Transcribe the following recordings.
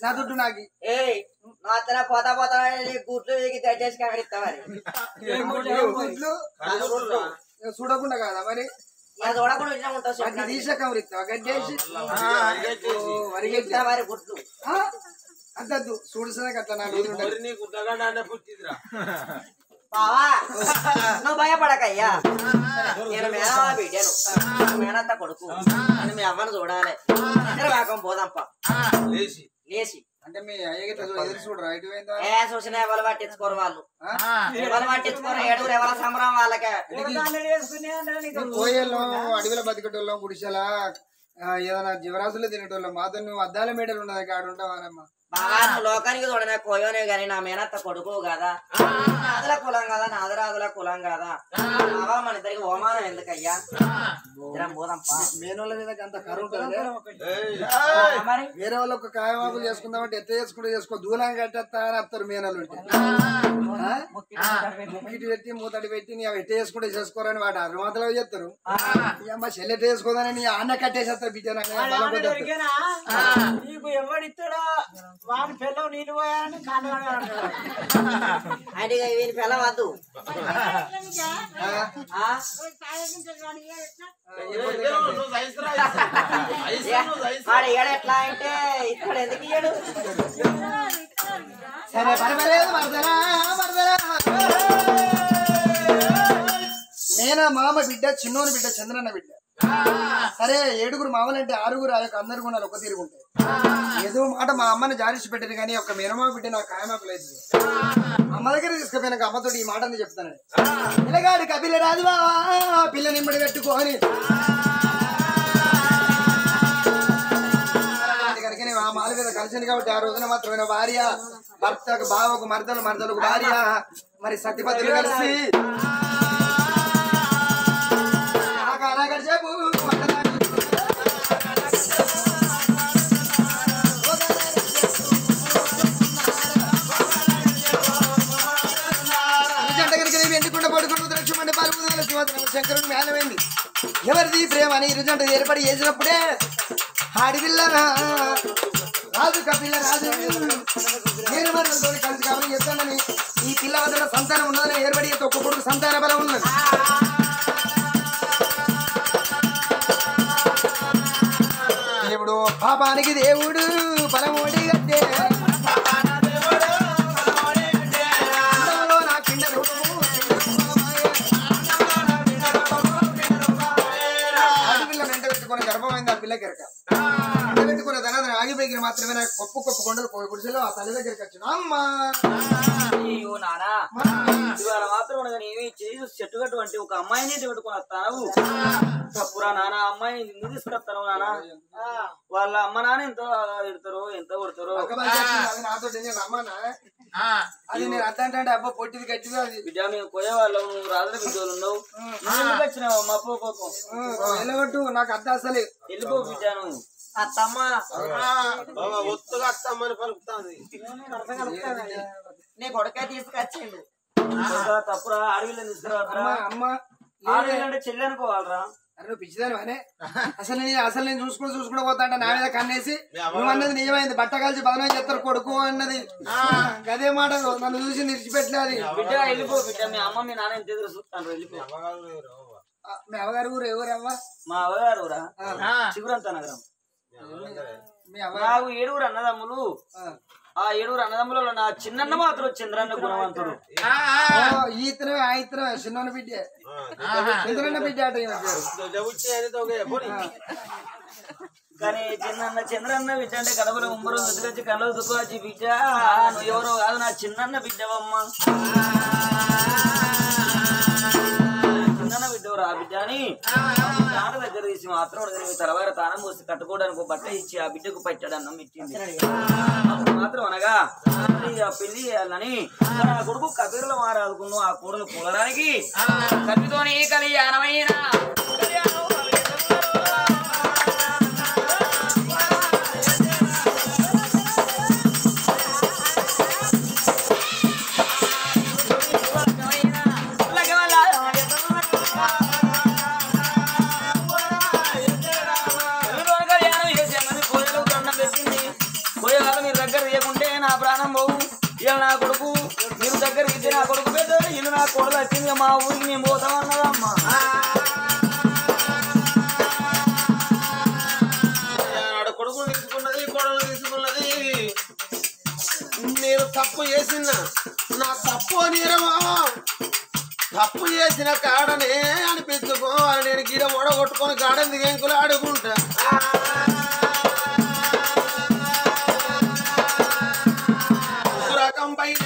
నా దుడ్డు నాకు ఏయ్ మాత్రం పోతా పోతా గుడ్లు వీకి దయచేసి కవరిస్తామని గుడ్లు ఇక చూడకుండా కాదా మరి ఇక చూడకుండా ఇట్లా ఉంటావు వాటిని చెప్పు. తీసే కవరిస్తావా గడ్డేసి ఓ, వరిగడ్డి ఇట్లా మరి గుడ్లు ఆ? అంతద్దు చూడుసరికి అట్లా నా రోజులు ఉండాలి. నీకు గుడ్డగానే పుట్టిదిరా బావా నువ్వు భయపడకయ్యా నేను మేనమా బిడ్డను మేనంత కొడుకు అని మీ అవ్వను చూడాలి ఇద్దరు కాకం పోదాంప లేచి లేచి అంటే మీ అయ్యగిట్ల ఎదురు చూడరా ఇటు పోయిందా ఏ చూసినా ఎవరు పట్టించుకోరు వాళ్ళు ఆ? ఎవరు పట్టించుకోరు ఏడుగురు ఎవరి సంబరం వాళ్ళకే కోయల్లో అడవిలో బతికేటోళ్ళం గుడిసెలా ఆ, ఏదైనా జీవరాశులు తినేటోళ్ళం మాతో నువ్వు అద్దాల మేడలు ఉన్నది ఆడ ఉంటావానమ్మా బాగా నువ్వు లోకానికి చూడనే కోయోనే గాని నా మేనత్త కొడుకు కదా నాదుల కులం కదా నాదరాదుల కులం కదా బావా మన ఇద్దరికి ఓమానం ఎందుకయ్యా ఇద్దరం పోదాంపా మేనోళ్ళ మీద అంత కరువు ఉంటుంది ఏయ్, మరి వేరే వాళ్ళు ఒక కాయమాకులు చేసుకుందామంటే ఎట్లా చేసుకుంటే చేసుకో దూరం కట్టేస్తా అని వస్తారు మేనలు ఉంటే ఆ? ముక్కిటి పెట్టి మూతడి పెట్టి నీ అవి ఎట్ట చేసుకుంటే చేసుకోరని వాడు అరుమాతలో చెప్తారు ఈ అమ్మ చెల్లి ఎట్ట చేసుకోదని నీ అన్న కట్టేసేస్తారు బిడ్డ దొరికినా నీకు ఎవడిస్తాడో వాడి పిల్లలు నీళ్ళు పోయాలని కాళ్ళు అంటే ఇక వీని పిల్ల వద్దు ఆ? ఏయ్, నువ్వు సైన్స్ రా, సైన్స్ రా, నువ్వు సైన్స్ రా. వాడు ఇయ్యడు ఎట్లా అంటే ఇక్కడ ఎందుకు ఇయ్యడు సరే పర్వాలేదు మరదలా మరదలా నేనా మామ బిడ్డ చిన్నోని బిడ్డ చంద్రన్న బిడ్డ సరే ఏడుగురు మామలంటే ఆరుగురు ఆ యొక్క అందరు గుణాలు ఒక తిరుగుంటాయి ఏదో మాట మా అమ్మని జారిసి పెట్టారు కానీ ఒక మినమా బిడ్డ నాకు కాయమాకు లేదు అమ్మ దగ్గర తీసుకుపోయినాక అమ్మతో ఈ మాట అని చెప్తాను పిల్లగాడి కపిల రాదు బావా పిల్ల నిమ్మడి పెట్టుకోని కనుక ఆ మాల మీద కలిసింది కాబట్టి ఆ రోజున మాత్రమైన భార్య భర్తకు బావకు మరదలు మరదలకు భార్య మరి సత్యపతులు కలిసి ఆ కాలాగడి చెప్పు జంట కనుక నీవు ఎండుకుండా పడుకుంటూ ద్రక్షమండి పాల్గొన శంకరుడు మేనమైంది ఎవరిది ఈ ప్రేమ అని ఇరుజంట ఏర్పడి చేసినప్పుడే ఆడిపిల్ల రాజు కపిల్ల రాజు నేను మరణంతో కలిసి కావాలని చెప్తానని ఈ పిల్ల వద్ద సంతానం ఉన్నదని ఏర్పడి ఒక్క కొడుకు సంతాన బలం ఉన్నది దేవుడు పాపానికి దేవుడు బలమోడి గట్టే అందంలో నా కింద రూపము, ఆడపిల్ల వెంట పెట్టుకుని గర్భమైంది ఆ పిల్లకి ఎరక వెంట పెట్టుకున్న ధనాన్ని ఆగిపోయి మాత్రమే నాకు కొప్పు కొప్పు కొండలు పోయి గుడిసెలో ఆ తల్లి దగ్గరికి వచ్చిన అమ్మా అయ్యో నానా ఇవాళ మాత్రం ఉండగా నేమి చేసి చెట్టు కట్టు ఒక అమ్మాయిని ఇంటి పెట్టుకుని వస్తాను తప్పురా నాన్న అమ్మాయిని ఎందుకు తీసుకొస్తాను నాన్న వాళ్ళ అమ్మ నాన్న ఎంత ఎడతారు ఎంత కొడతారు ఒక్క మనిషి వచ్చింది, అది నాతో నేను రమ్మన్నా అది నేను అర్థం అంటే అబ్బా పొట్టిది గట్టిగా అది బిడ్డ మేము పోయే వాళ్ళం నువ్వు రాత్రి బిడ్డలు ఉన్నావు నువ్వు ఎందుకు వచ్చినావు మా అప్ప కోపం వెళ్ళగొట్టు నాకు అర్థం అసలు వెళ్ళిపో బిడ్డ నువ్వు అత్తమ్మ బాబా ఒత్తుగా అత్తమ్మని పలుకుతాంది నీ కొడుకే తీసుకొచ్చిండు కొడుకా, తప్పురా అడవిలో తీసుకురా అమ్మ అమ్మ ఆడవిలో అంటే చెల్లి అనుకోవాలరా అరే నువ్వు పిచ్చిదాను అనే అసలు నేను అసలు నేను చూసుకుని చూసుకుని పోతా అంటే నా మీద కన్నేసి నువ్వు అన్నది నిజమైంది బట్ట కలిసి బదనం చేస్తారు కొడుకు అన్నది గదే మాట నన్ను చూసి నిలిచిపెట్టలేదు బిడ్డ వెళ్ళిపో బిడ్డ మీ అమ్మ మీ నాన్న ఎంత ఎదురు చూస్తాను వెళ్ళిపో మీ అవగారు ఊరు ఎవరవ్వ మా అవగారు రా చిగురంత నగరం మీ అవ్వ నాకు ఏడుగురు అన్నదమ్ములు ఆ. ఆ ఏడుగురు అన్నదమ్ములలో నా చిన్నన్న మాత్రం చంద్రన్న గుణవంతుడు ఓ, ఈ ఇతను ఆ ఇతను చిన్న బిడ్డ చంద్రన్న బిడ్డ అట ఈయన పేరు. కానీ చిన్నన్న చంద్రన్న బిడ్డ అంటే కడపలో ఉమ్మరు ఎదుకొచ్చి కళ్ళు దుఃఖి బిడ్డ నువ్వు ఎవరో కాదు నా చిన్నన్న బిడ్డవమ్మ చిన్నన్న బిడ్డవరు ఆ బిడ్డ అని తాట దగ్గర తీసి మాత్రం వాడికి నీ తలవార తానం పోసి కట్టుకోవడానికి ఒక బట్ట ఇచ్చి ఆ బిడ్డకు పెట్టాడు అన్నం పెట్టింది అప్పుడు మాత్రం అనగా మరి ఆ పెళ్లి చేయాలని మరి ఆ కొడుకు కబీరులో మారాదుకున్నావు ఆ కూడలు కూలడానికి కపితోని కళ్యాణమైన కళ్యాణం కళ్యాణం చేసే పోయే కాలం మీరు దగ్గర తీయకుంటే నా ప్రాణం పోవు ఇలా నా కొడుకు మీరు దగ్గర ఇస్తే నా కొడుకు పెద్ద ఇల్లు నా కొడుకు వచ్చింది మా ఊరికి మేము పోతాం అన్నదమ్మా ఆడ కొడుకును తీసుకున్నది కొడలు తీసుకున్నది నేను తప్పు చేసిన నా తప్పు నీరమా తప్పు చేసిన కాడనే అనిపించుకోవాలి నేను గిడ ఓడగొట్టుకొని గాడని దిగంకులు ఆడుకుంటా రకం బయట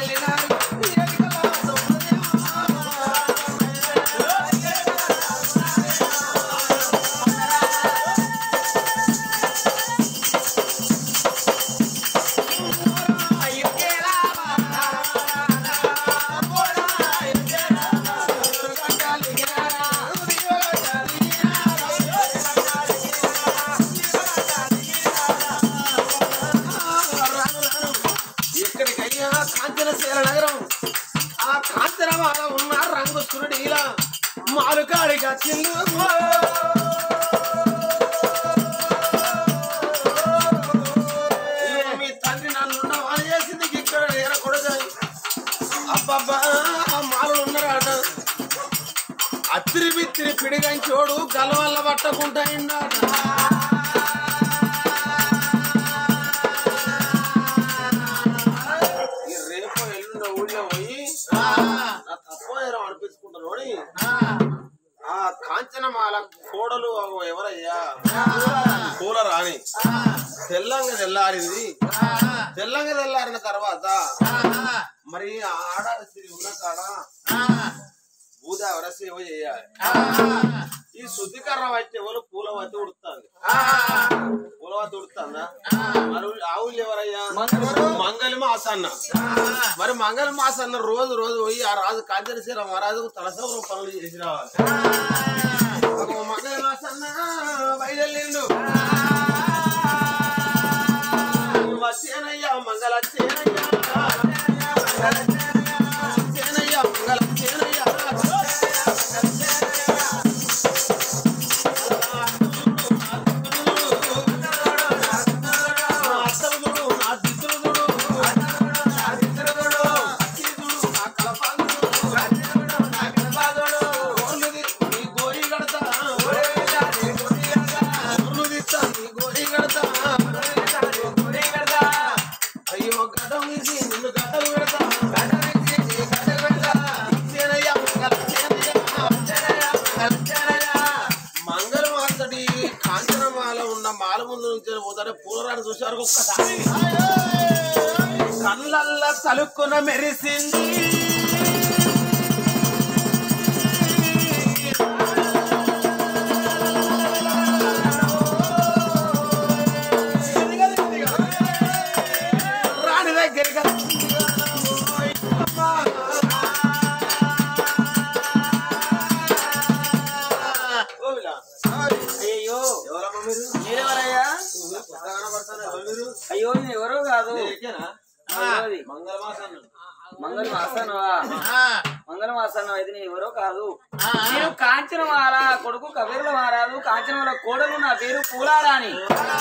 ఇక్కడికయ్యా కాంచనశీల నగరం ఆ కాంచనమాల ఉన్న రంగు సురుడీలా మాలుకాడిగా చిల్లు మీ తండ్రి నన్ను ఉన్నవాడు చేసింది ఇక్కడ ఏరకూడదు అబ్బబ్బా మాలు ఉన్నారాట అత్తిరి బిత్తిరి పిడిగంచోడు గలవల్ల పట్టకుండా ఇండాట ఈ రేపు ఎల్లుండ ఊళ్ళో పోయి నా తప్పనేరం అనిపించుకుంటాను ఆ కాంచనమాల కోడలు ఎవరయ్యా పూల రాణి తెల్లంగా తెల్లారింది తెల్లంగా తెల్లారిన తర్వాత మరి ఆడాలి స్త్రీ ఉన్న కాడ భూదేవర సేవ చేయాలి ఈ శుద్ధికర్ర వచ్చే ఎవరు పూల వత్తి ఉడుతుంది పూల వత్తి ఉడుతుందా మరి ఆవులు ఎవరయ్యా మంగళ మాసన్న మరి మంగళ మాసన్న రోజు రోజు పోయి ఆ రాజు కాంచనశీల మహారాజుకు తలసవరం పనులు చేసి రావాలి ఒక మంగళ మాసన్న బయలుదేరిండు వచ్చేనయ్యా మంగళ చేనయ్యా చేనయ్యా మంగళ చేనయ్యా అయ్యో గడ్డం వేసి నిన్ను గడ్డలు పెడతా చేనయ్యా, మంగళ చేనయ్యా. మంగళమాసడి కాంచనమాల ఉన్న మాల ముందు నుంచి పోతాడే పూలరాడు చూశారు ఒక్కసారి కళ్ళల్లా తలుక్కున మెరిసింది రాణి దగ్గరికి అయ్యో ఎవరమ్మా మీరు మీరెవరయ్యా కొత్తగా కనబడతారా? ఎవరు మీరు అయ్యో నేను ఎవరో కాదు ఎక్కేనా? ఎవరోది? మంగళమాసన్న మంగళ మాసన్నవా మంగళ మాసన్న అయితే నేను ఎవరో కాదు నేను కాంచనమాల కొడుకు కబీర్ల మారాదు కాంచనమాల కోడలు నా పేరు పూలారాణి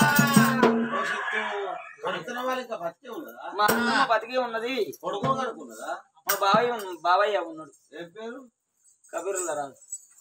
కడుతున్న వాళ్ళు ఇంకా బతికే ఉన్నదా మా అమ్మమ్మ బతికే ఉన్నది కొడుకో కనుకున్నదా మా బావయ్య ఉన్- బావయ్య ఉన్నాడు ఏం పేరు కబీరుల రాజు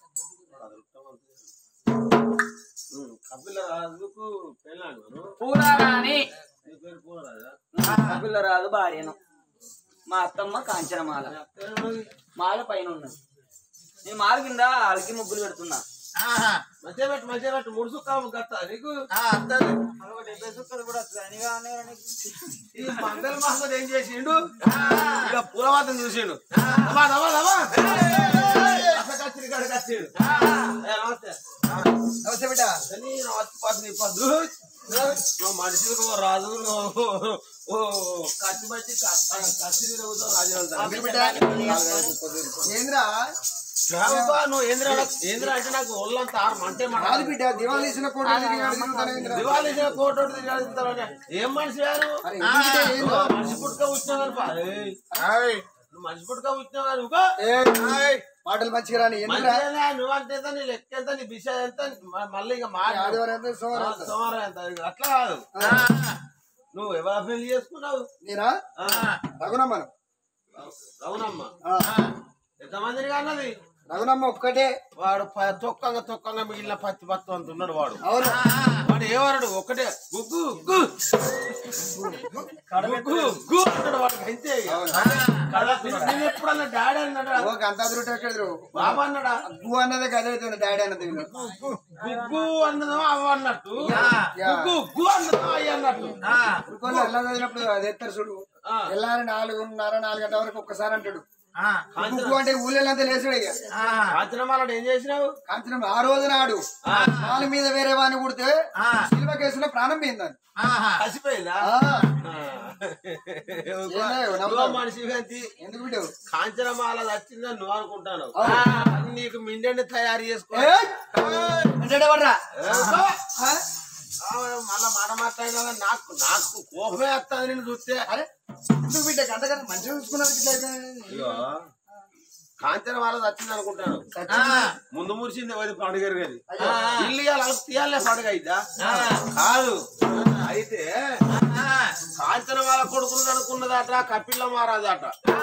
కపిల రాజుకు పెళ్ళాను పూలారాణి నీ పేరు పూలరాజా కబీర్ల రాజు భార్యను మా అత్తమ్మ కాంచనమాల మాల పైన ఉన్నది నేను మాల కింద అలికి ముగ్గులు పెడుతున్నా మధ్య పెట్టు మధ్య పెట్టు ముడుసు కాము గట్ట నీకు డెబ్బై సుక్కలు కూడా వస్తుంది అని కానీ ఈ మంగళ మహమ్మద్ ఏం చేసిండు ఇక పూలవాతం చూసిండు దమా, దమా, దమా. అసలు కచ్చిరి కాడ కచ్చిండు. ఏ, నమస్తే నమస్తే బిడ్డ అని నా వచ్చి పాటు నీ పాటు. నువ్వు మనిషికి ఓ రాజు నువ్వు ఓ కత్తి బట్టి కత్తి రాజు అందుకు బిడ్డ ఏంద్రా రావుబా, నువ్వు ఏంద్రా ఏంద్రా అంటే నాకు ఒళ్ళంతా ఆరు మంటే కాదు మాట బిడ్డ దివాళీ తీసిన కోట తిరిగాడు దివాళీ కోటోటి తిరగాడుతావని ఏం మనిషి గారు మరి ఎందుకు బిడ్డ ఏందో? మనిషి పుట్టుక వచ్చినావు పా ఏయ్, నువ్వు మనిషి పుట్టుక వచ్చినావు కానీ ఊకో. ఏయ్, ఏయ్, మాటలు మంచిగా రాని ఎందుకురా మంచిదేనా? నువ్వు అంటే ఎంత నీ లెక్క ఎంత నీ దిశ ఎంత మ- మళ్ళీ ఇక మాట ఆదివారం ఎంత సోమవారం ఎంత? సోమవారం ఎంత ఇక అట్లా కాదు నువ్వు ఎవరు పెళ్లి చేసుకున్నావు నేనా రఘునమ్మను అవునమ్మా ఆ, ఎంతమందిని అన్నది రఘునమ్మ ఒక్కటే వాడు ప- తొక్కంగా తొక్కంగా మిగిలిన పత్తి పత్తు అంటున్నాడు వాడు అవును వాడు ఏమన్నాడు ఒక్కటే గుగ్గు గుగ్గు గుగ్గు గుగ్గు అంటాడు వాడికి అంతే ఇక. నేను ఎప్పుడన్నా డాడీ అన్నాడా ఓ గంటాదురుట ఎక్కడ బాబా అన్నాడా అగ్గు అన్నదే కదే డాడీ అన్నది వీళ్ళు. గుగ్గు అన్నదో అవ్వ అన్నట్టు యా. గుగ్గు గుగ్గు అన్నదో అయ్యి అన్నట్టు ఉరుకోళ్ళు ఎలా చదివినప్పుడు అది ఎత్తారు చూడు ఆ. ఎల్లారి నాలుగున్నర నాలుగు గంటల వరకు ఒక్కసారి అంటాడు ఉగ్గు అంటే ఊళ్ళంతా లేచుడు ఇక ఆచరమాలను ఏం చేసినావు కాంచనం ఆ రోజు నాడు వాళ్ళ మీద వేరే వాడిని కుడితే సిల్వ కేసులో ప్రాణం పోయిందని చచ్చిపోయిందా ఏమయ్యో, నమ్ముతావు? నువ్వు మనిషి గంతి ఎందుకు బిడ్డు కాంచనమాల వచ్చిందని నువ్వు అనుకుంటాను అవును. నీకు మిండెండి తయారు చేసుకో ఎవడ్రా ఆ, మళ్ళా మాట మాట్లాడినా కానీ నాకు నాకు కోపమే వస్తుంది నేను చూస్తే అరే ఎందుకు బిడ్డ గంటగా మంచిగా చూసుకున్నది ఇట్లా అయిపోయింది. ఇగో కాంచనమాల వచ్చింది అనుకుంటాను చచ్చింది. ముందు మురిసింది అది పండుగ అది అయ్యో. ఇల్లు ఇవాళ అలుపు తీయాలే పండుగ అయిద్దా కాదు అయితే కాంచన వాళ్ళ కొడుకులు అనుకున్నదట కపిల్ల మహారాజట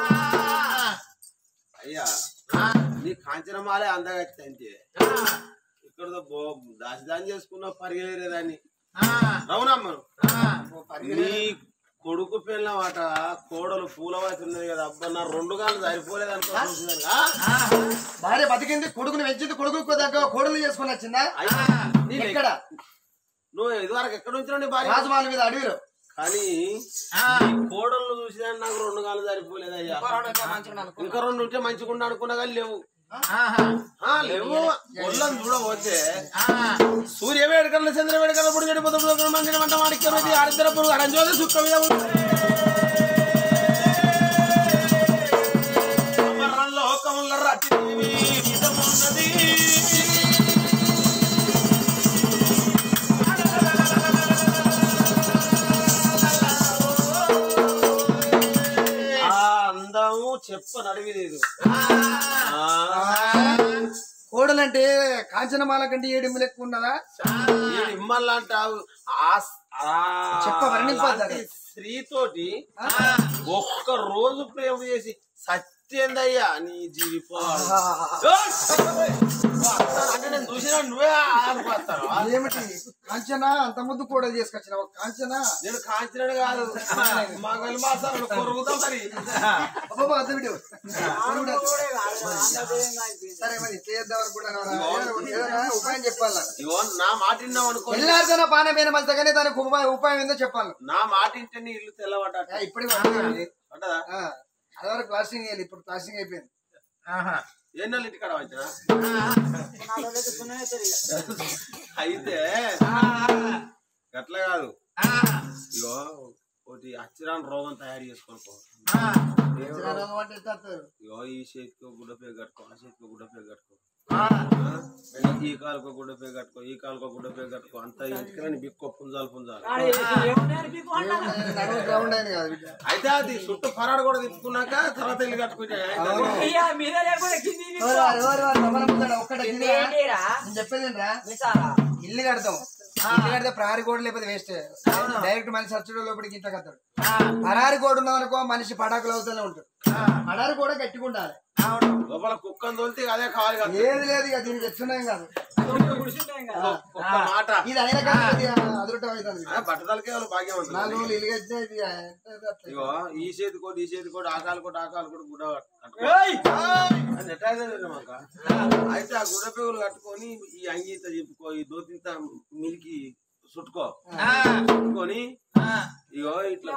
అయ్యా నీ కాంచనమాలే అందగత్తి అంతే ఇక్కడ దాసిదాని చేసుకున్న పరిగెలేదాన్ని అవునమ్మను నీ కొడుకు పిల్లమాట కోడలు పూలవాసి ఉన్నది కదా అబ్బా నా రెండు గాలు సరిపోలేదు అనుకో భార్య బతికింది కొడుకుని పెంచింది కొడుకు దగ్గర కోడలు చేసుకుని వచ్చిందా ఎక్కడ నువ్వు ఇదివరకు ఎక్కడ ఉంచినావు నీ భార్య రాజమాల మీద అడవిలో కానీ నీ కోడళ్ళు చూసినా నాకు రెండు గాలు సరిపోలేదయ్యా ఇంకా రెండు ఉంటే మంచిగా అనుకున్నా కానీ లేవు ఆ, లేవు ఒళ్ళని చూడబోతే సూర్య వేడుకలు చంద్ర వేడుకలు ఇప్పుడు చెడిపోతే మందిరం అంట వాడికి ఆరిద్దర పురుగు అరంజోది సుక్క మీద లోకముల రతిదేవి విధమున్నది ఆ అందము చెప్పని అడిగలేదు కోడలంటే కాంచనమాల కంటే ఏడు ఎక్కువ ఉన్నదా ఇమ్మల్లంటావు చెప్ప వర్ణింపద్దు. స్త్రీతోటి ఒక్క రోజు ప్రేమ చేసి సత్యందయ్యా నీ జీవిపోవాలి అంటే నేను చూసినా నువ్వే అనుకుంటాను ఏమిటి కాంచన అంత ముందు కూడా తీసుకొచ్చిన ఒక కాంచన నేను కాంచినాడు కాదు మా వెళ్ళి మాసాలు కొరుగుతాం మరి అబ్బబ్బా, అద్దు బిడ్డు. అద్దు బిడ్డు. సరే మరి చేద్దాం అనుకుంటున్నాను ఏదైనా ఉపాయం చెప్పాలా ఇగో నా మాట విన్నావు అనుకో ఎల్లారితోన పానమైన మంచిగానే దానికి ఉపాయం ఉపాయం ఏందో చెప్పాలి నా మాట వింటే నీ ఇల్లు తెల్లబడ్డ ఇప్పటికి పడుతుంది. పడ్డదా ఆ, అదివరకు ప్లాస్టింగ్ వేయాలి ఇప్పుడు ప్లాస్టింగ్ అయిపోయింది ఎన్నో ఇంటికాడ వచ్చినా అయితే గట్ల కాదు ఇగో ఒకటి అచ్చిరాని రోగం తయారు చేసుకొని పో చిరాకు అంటే ఎట్లా వస్తారు? ఇగో ఈ చేతికి గుడ్డ పే కట్టుకో ఆ చేతికి గుడ్డ పే కట్టుకో ఈ కాలుకో గుడ్డ పే కట్టుకో ఈ కాలుకో గుడ్డ పే కట్టుకో అంత ఇంటికి బిక్కో పుంజాలు పుంజాలు నడుము గ్రౌండ్ అయింది కదా బిడ్డ. అయితే అది చుట్టూ పరాడు కూడా తిప్పుకున్నాక తర్వాత ఇల్లు కట్టుకుంటే అవును. ఓరు వారు, ఓరు వారు, రమణ ముందర ఒక్కటే తిరిగా. నేను చెప్పేది ఏంట్రా? ఇల్లు కడతాం ఇల్లు కడితే ప్రహారీ గోడ లేకపోతే వేస్ట్ డైరెక్ట్ మనిషి సచ్చుడు లోపలికి ఇంట్లో కడతాడు పరారి గోడ ఉన్నదనుకో మనిషి పటాకులు అవుతూనే ఉంటాడు పడారి కూడా గట్టిగా ఉండాలి లోపల కుక్కను తోలితే అదే కావాలి కదా ఏది లేదు ఇక దీనికి ఎత్తున్నాం కాదు ఒక్క మాట ఇది అయినా కానీ కొద్దిగా అదృష్టం అవుతుంది ఆ, బట్టతలకే వాళ్ళు భాగ్యం నాలుగు ఉంటుంది రోజులు ఇల్లు కట్టితే ఇది ఎంత ఇది అట్లా. ఇగో ఈ చేతి కోటి ఈ చేతి కోటి ఆకాలు కోటి ఆకాలు కోటి గుడ్డ కట్టుకో. అది ఎట్లా అవుతుంది మాక? అయితే ఆ గుడ్డ పేగులు కట్టుకొని ఈ అంగీత చెప్పుకో ఈ దోతింత మిరికి చుట్టుకో చుట్టుకొని ఇగో ఇట్లా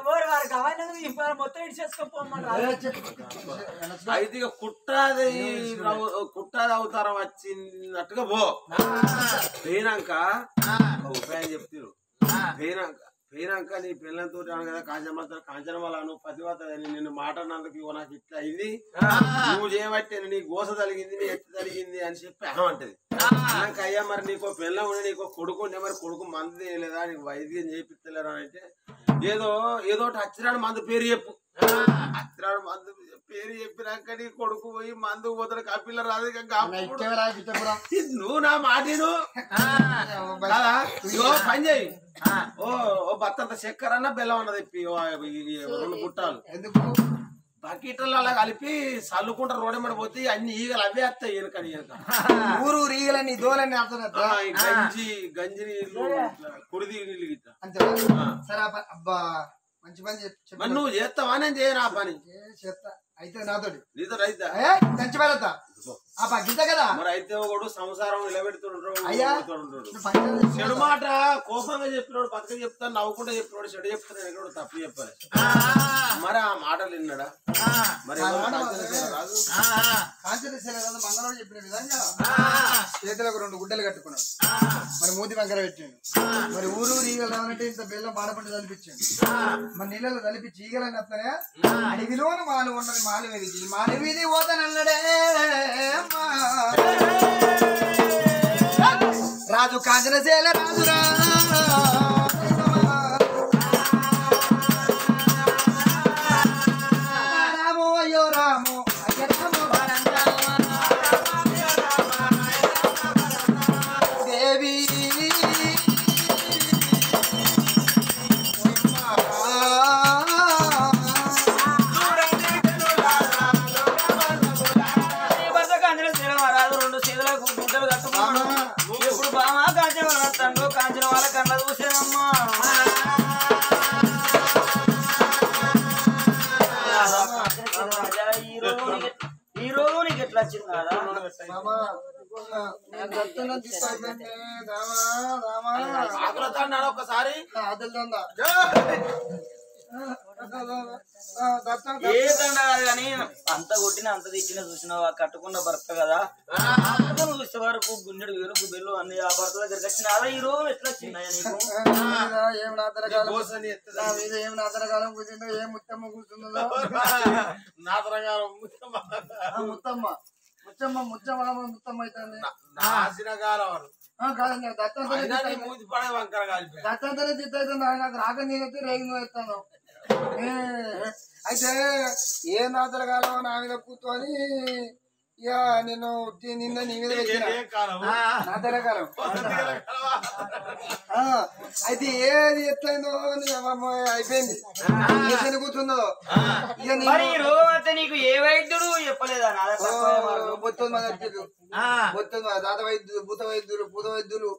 అదే చెప్పు. అయితే ఇక కుట్టాది కుట్టాది అవతారం వచ్చినట్టుగా పో పోయినాక ఒక ఉపాయం చెప్తారు పోయినాక పోయినాక నీ పిల్లలతో కదా కాంచనమాత కాంచనమాలను పతివాత నిన్ను మాట్లాడినందుకు ఇగో నాకు ఇట్లా అయింది నువ్వు చేయబట్టి నీ గోస తలిగింది నీ ఎత్తి తలిగింది అని చెప్పి అహమంటది అన్నాక అయ్యా మరి నీకు పిల్ల ఉండి నీకు కొడుకు ఉండే మరి కొడుకు మందు లేదా నీకు వైద్యం చేపిస్తలేరా అని అంటే ఏదో ఏదో ఒకటి అచ్చిరాడు మందు పేరు చెప్పు అత్రాడు మందు పేరు చెప్పినాక నీ కొడుకు పోయి మందు పోతాడు కపిల్ల రాదు ఇక గప్పుడు ఇచ్చేవరా ఇచ్చేపురం నువ్వు నా మాటిను కదా ఇగో పని చేయి ఓ ఓ బత్తంత చక్కెర అన్న బెల్లం అన్నది ఇప్పి ఓ ఈ- ఈ రెండు పుట్టాలు ఎందుకు బకెట్లలో అలా కలిపి చల్లుకుంటా రోడ్డు మీద పోతే అన్ని ఈగలు అవే వస్తాయి ఎనకని ఎనక ఊరు రీగలని దోలని అర్థం ఆ, ఈ గంజి గంజి నీళ్ళు ఇట్లా కుడిది నీళ్ళు గిట్ట అంతే సరే ఆ ప- అబ్బా మంచి పని చెప్పి చెప్పు. మరి నువ్వు చేస్తావా నేను చేయను ఆ పని ఏ చెత్త అయితే నాతోటి నీతో రైతా ఏ దంచి పెడతా ఆ పగ్గిత కదా మరి అయితే ఒకడు సంసారం నిలబెడుతుంటాడు అయ్యా. నిలబెడుతుంటాడు. నువ్వు పక్కన తెచ్చుకో. చెడు మాట కోపంగా చెప్పినాడు పక్కన చెప్తాను నవ్వుకుంటే చెప్పినాడు చెడు చెప్తాను ఎక్కడ తప్పు చెప్పాలి మరి ఆ మాటలు విన్నాడా మరి ఎవరు ఆ మాట కాంచెలు చేయరా రాదు కాంచదేశాల కదా మంగళవాడు చెప్పిన విధంగా చేతులకు రెండు గుడ్డలు కట్టుకున్నాడు మరి మూతి వంకర పెట్టాడు మరి ఊరు ఈగలు రావాలంటే ఇంత బెల్లం బాధపడి తలిపించాడు మరి నీళ్ళలో తలిపించి ఈగలని అత్తనే అడవిలోన మాలు ఉన్నది మాలు వీధికి మాలు వీధి పోతానన్నడే అమ్మా. రాజు కాంచనశీల రాజురా రాము అయ్యో రాము అయ్య రాము దేవి భర్త కాంచన శీల మహారాజు రెండు శీలకు గుడ్డలు కట్టుకున్నాడు ఇప్పుడు బామా కాంచన వాళ్ళ తండ్రి కాంచన వాళ్ళ కళ్ళ చూసానమ్మా ఈ రోజు నీకు- ఈ రోజు నీకు ఎట్లా వచ్చింది కదా రామా, నేను దత్తనం తీసుకొచ్చానే, రామా, రామా. ఆకులతో అన్నాడు ఒకసారి అదలుతుందా? ఆ, దత్తం, ఏ దండ కాదు కానీ అంత కొట్టిన అంత తెచ్చిన చూసినావా కట్టుకున్న భర్త కదా ఆ భర్తను చూసే వరకు గుండెడు వెలుగు బెల్లు అన్ని ఆ భర్త దగ్గరికి వచ్చిన అలా ఈ రోజు ఎట్లా వచ్చిందా నీకు ఆ, ఏం నా తరకాలం కోసని నా మీద ఏం నా తరకాలం కూర్చుందో ఏం ముత్తమ్మ కూర్చుందో నాదరంగా ఆ, ముత్తమ్మ ముచ్చమ్మ ముచ్చమ్మ ముత్తమ్మ అవుతుంది నాసిన కాలం వాడు. ఆ, కాదండి దత్తం అయినా నీ మూతి పడే వంకర కాలిపోయా దత్తంతరే చిత్తైతుంది నాకు రాక నేనైతే రేగి వేస్తాను ఏ, అయితే ఏ నాతల కాలం నా మీద కూర్చొని ఇక నేను ఉట్టి నిన్న నీ మీద పెట్టిన ఏ కాలం నాతల కాలం ఆ, అయితే ఏది ఎట్లయిందో నీ అమ్మమ్మ అయిపోయింది ఏసని కూర్చుందో ఇక నీ మరి ఈ రోజు అయితే నీకు ఏ వైద్యుడు చెప్పలేదా నాదా తక్కువ మార్గం. బొత్తు మన వచ్చేది బొత్తు దాత వైద్యులు భూత వైద్యులు భూత వైద్యులు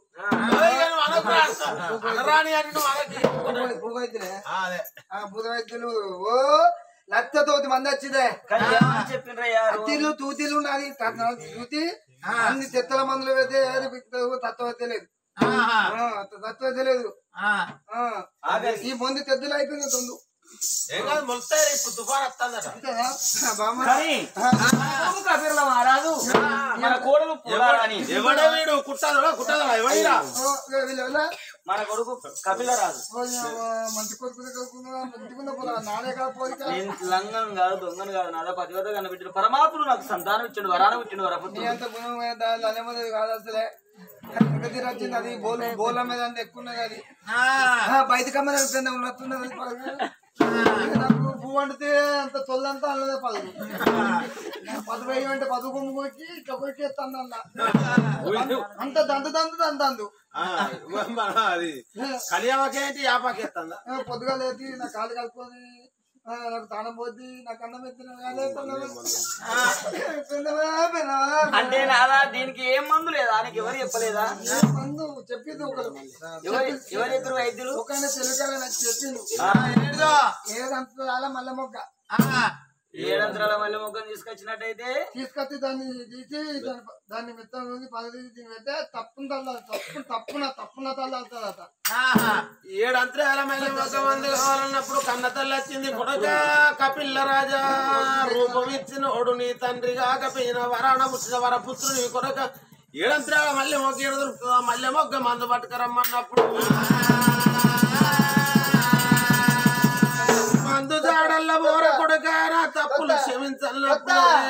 అనరాని అని నువ్వు అనకి. భూత వైద్యులే ఆ, అదే ఆ భూత వైద్యులు ఓ లక్షతోటి మంది వచ్చిందే కానీ ఏమని చెప్పిండ్రయ్యా అత్తిలు తూతీలు ఉన్నది తూతి అన్ని చెత్తల మందులు పెడితే ఏది పిక్కుతావు తత్వ తెలియదు తత్వ తెలియదు ఈ మందు తెద్దులు అయిపోయింది తొందు ఏం కాదు మొలుస్తాయి ఇప్పుడు తుఫాన్ వస్తుందట అంతేనా? బామ్మ కానీ బాబు కబీర్ల మహారాజు మన కోడలు పుల్లారాణి ఎవడో వీడు కుట్టాదా కుట్టాదా ఎవడిరా ఓ, వీళ్ళు ఎవరా? మన కొడుకు కపిలరాజు ఓ, ఓ, మంచి కొడుకునే కొడుకున్నా మంచిగున్న పోలా నానే కాకపోతే నేను లంగం కాదు దొంగను కాదు నాదా పతివత కనిపించిన పరమాత్ముడు నాకు సంతానం ఇచ్చిండు వరానం ఇచ్చిండు నీ వరపుత్రుడు అంత గుణం దాని అనేమది కాదు అసలే తీరు వచ్చింది అది బోల్ బోల మీద అంత ఎక్కువ ఉన్నది అది ఆ, బయట కమ్మ కింద ఉన్నట్టున్నది అది పలుకు. నాకు పువ్వు వండితే అంత తొల్లంతా అల్లదే పలుకు పదుపు వేయమంటే పదుపు కొమ్ము కొట్టి ఇట్లా కొట్టి ఎత్తాను అన్న అంత దంత దంత దంతందు ఆ, మన అది కలియామకేంటి యాపాకేస్తుందా ఆ, పొద్దుగా లేచి నా కాలు కలుపుకొని ఆ, నాకు తాళం పోద్ది నాకు అన్నం ఎత్తిన అదే పిల్లవా, పిల్లవా, పిల్లవా. అంటే నాదా దీనికి ఏం మందు లేదా నీకు ఎవరు చెప్పలేదా ఏ మందు చెప్పింది ఒకరు ఎవరు ఎవరు చెప్పారు వైద్యులు ఒక ఆయన తెలుగు నాకు చెప్పిండు ఏంటిదో? ఏదంతా అలా మల్ల మొక్క ఏడంతరాల మళ్ళీ ముఖం తీసుకొచ్చినట్టయితే తీసుకొచ్చి దాన్ని తీసి దాన్ని దాన్ని మెత్తం ఉంది పది దీన్ని పెడితే తప్పున తల్ల తప్పు తప్పున తప్పున తల్ల అవుతుందట ఏడంతరాల మళ్ళీ ఒక మంది కావాలన్నప్పుడు కన్న తల్లి వచ్చింది కొడక కపిల్ల రాజా రూపం ఇచ్చిన ఓడు నీ తండ్రిగా కపిన వరాణ పుట్టిన వరపుత్రుని కొడక ఏడంతరాల మళ్ళీ మొగ్గ ఏడు దొరుకుతుందా మళ్ళీ మొగ్గ మందు పట్టుకరమ్మన్నప్పుడు మందు జాడల్ల బోర కొడక నా తప్పులు క్షమించన్నప్పుడు